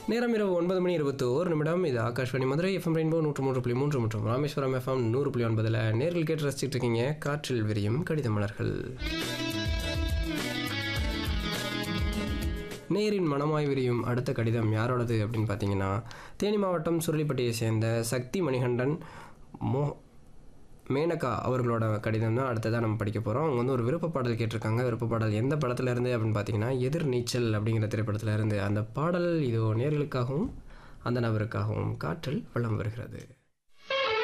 நேரம் இரவு ஒன்பது மணி இருபத்தி ஒரு நிமிடம் இது ஆகாஷ்வாணி மதுரை எஃப்எம் ரெயின்போ நூற்று மூன்று புள்ளி மூன்று மற்றும் ராமேஸ்வரம் எஃப்எம் நூறு புள்ளி ஒன்பதில் நேரில் கேட்டு ரசிச்சுட்டு இருக்கீங்க காற்றில் விரியும் கடித மலர்கள் நேரின் மனமாய் விரியும் அடுத்த கடிதம் யாரோடது அப்படின்னு பார்த்தீங்கன்னா தேனி மாவட்டம் சுருளிப்பட்டியை சேர்ந்த சக்தி மணிகண்டன் மோ மேனகா அவர்களோட கடிதம் தான் அடுத்ததாக நம்ம படிக்க போகிறோம் அவங்க வந்து ஒரு விருப்ப பாடல் கேட்டிருக்காங்க விருப்ப பாடல் எந்த படத்துல இருந்து அப்படின்னு பார்த்தீங்கன்னா எதிர் நீச்சல் அப்படிங்கிற திரைப்படத்துல இருந்து அந்த பாடல் இதோ நேர்களுக்காகவும் அந்த நபருக்காகவும் காற்றில் வளம் வருகிறது